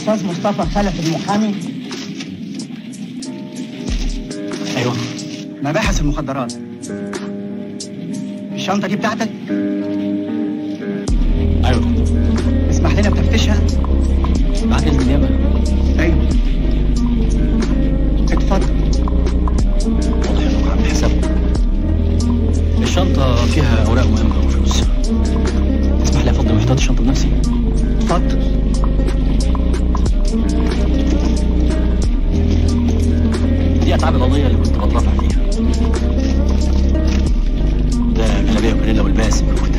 الاستاذ مصطفى خلف المحامي ايوه مباحث المخدرات الشنطه دي بتاعتك ايوه اسمح لنا بتفتشها بعد اذن النيابه ايوه اتفضل واضح انك عامل حساب الشنطه فيها اوراق مهمه وفلوس تسمح لي افضل محتاج الشنطه بنفسي اتفضل دي اتعاب القضيه اللي كنت بترافع فيها ده جلابيه وكريلا والباسم